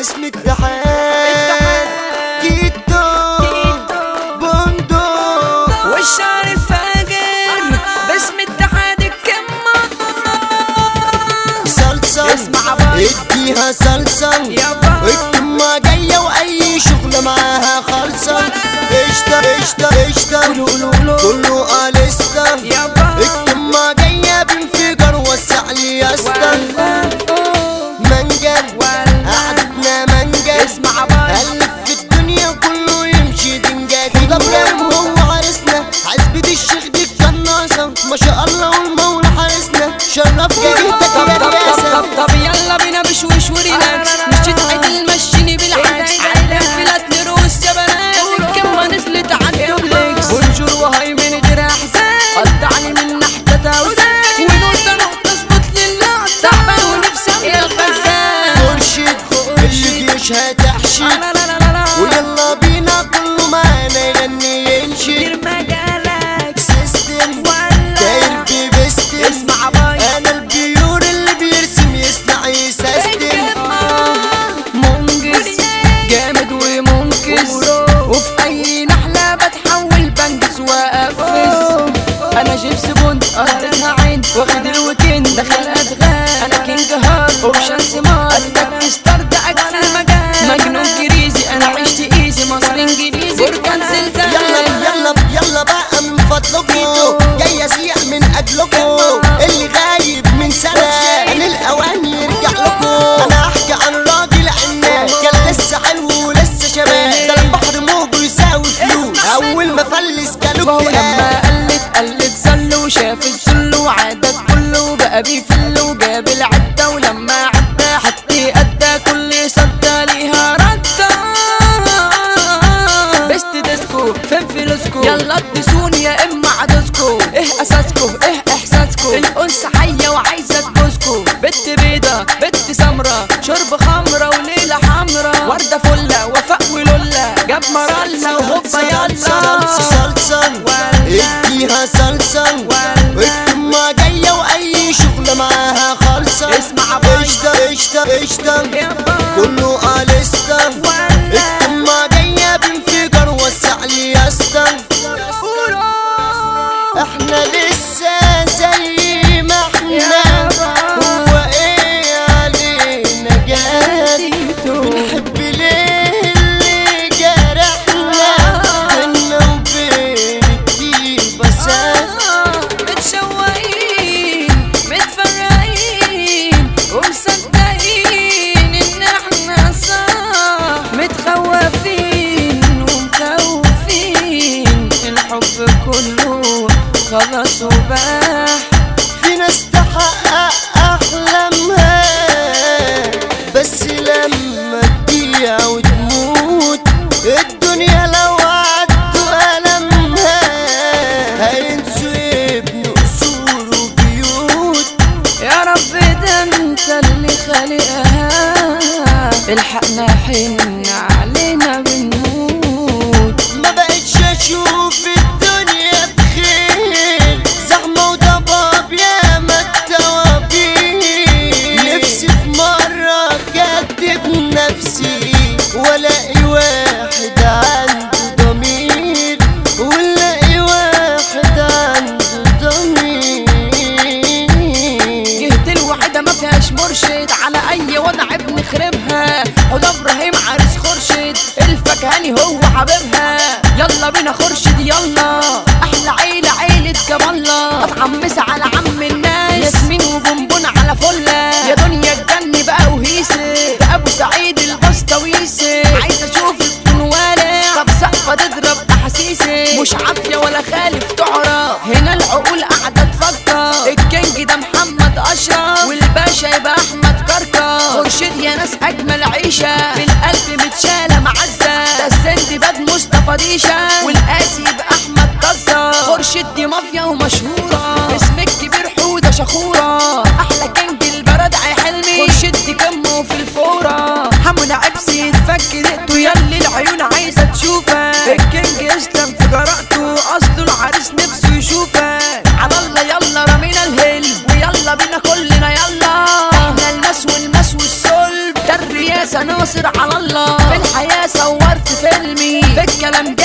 باسم اتحاد كيتو بندق والشعر الفاجر باسم اتحاد الكمة صلصة اسمع باي. اديها صلصة يابا. والكمة جاية واي شغل معاها خالصة قشطة قشطة قشطة قولوا قولوا قولوا كله قالستا يابا. الكمة جاية بانفجار وسع لي يا اسطى منجل قعدتنا منجل اسمع باي. ألف في الدنيا كله يمشي دنجاج ده ابراهيم هو عرسنا عزبة الشيخ دي القناصة ما شاء الله والمولى حارسنا شرف جاجتك طب يا طب طب رياسة طب طب يلا بينا بشويش وريلاكس مش تتعدل مشيني بالعكس عالقفلات لروس يا بنات الكمة نزلت عالدوبلكس بونجور وهيمن غير احزان قطعني من نحتة توزان ونقطة نقطة اظبط لله تعبان ونفسي املى الخزان مرشد اللي يشهد تحشد لا لا لا لا لا ويلا بينا كله معانا يغني ينشد دير مجالك سيستم ولا داير بيبستم اسمع باي انا البيور اللي بيرسم يصنع يسيستم منجز جامد ومنكز وفي اي نحلة بتحول بنجز وافز انا جيبس بوند قضيتها عين واخد الويكند دخل ادغال انا كينج هارد اوبشن سمار اتك ستارت في المجال مجنون كريزي انا عشت ايزي مصر انجليزي بركان زلزال يلا يلا يلا بقى من فضلكم جاي اسيح من اجلكم اللي غايب من سنه ان الاوان يرجع لكم انا احكي عن راجل عناب كان لسه حلو ولسه شباب ده البحر موجه يساوي فلوس اول ما فلس كانوا وهو اكتئاب لما قلت قلت زل وشاف الذل وعادت كله بقى بيفل وجاب العدة ولما عدى حتى أدى كل صدى ليها ردة بست ديسكو فين فلوسكو يلا ادسوني يا اما عدسكو ايه اساسكو ايه احساسكو الانثى حية وعايزة تجوزكو بنت بيضة بنت سمرة شرب خمرة وليلة حمرة وردة فلة وفاء ولولة جاب مرالة وهوبا يلا صلصة اديها صلصة والكمة جاية واي شغل معاها خالصة اسمع باي. قشطة قشطة قشطة كله قالستا الكمة جاية بانفجار وسع لي يا اسطى احنا لسه زي ما احنا هو ايه علينا جاري بنحب ليه اللي جرحنا بينا وبين الطيبة سنة متشوقين متفرقين ومصدقين ان احنا صح متخوفين ومخوفين الحب كله خلاص وباح في ناس تحقق احلامها بس لما تضيع وتموت الدنيا لو عدوا ألمها هينسوا يبنوا قصور وبيوت يا رب ده انت اللي خالقها الحقنا حن علينا بنموت ما بقتش اشوف الدنيا بخير زحمة وضباب يا ما التوابير نفسي في مرة اكتب نفسي والاقي واحد عنده ضمير والاقي واحد عنده ضمير جهة الوحيدة ما فيهاش مرشد على أي وضع بنخربها حوض إبراهيم عريس خرشد الفكهاني هو حبيبها يلا بينا خرشد يلا أحلى عيلة عيلة جمالة أتحمس على عم الناس ياسمين وبونبون على فلة يا دنيا تجني بقى وهيسة ده أبو سعيد البسطويسة عايز أشوف الكنوالة طب سقفة تضرب أحاسيسي مش عافية ولا خالف تعرف هنا العقول قاعدة تفكر الكينج ده محمد أشرف والباشا يبقى أحمد كركر خرشد يا ناس أجمل عيشة في القلب متشالة معزة ده السندباد مصطفى ديشة والقاسي يبقى أحمد كزة خرشد دي مافيا ومشهورة اسم الكبير حودة شخورة أحلى كينج البلد عي حلمي خرشد دي كمه في الفورة حمو عبسي يتفك دقته يلي العيون عايزة تشوفك الكينج يسلم في جرأته قصده العريس نفسه يشوفك على الله يلا رمينا الهل ويلا بينا كلنا يلا احنا المس والمس والسلب ده الرياسة ناصر يسر على الله في الحياة صورت فيلمي في الكلام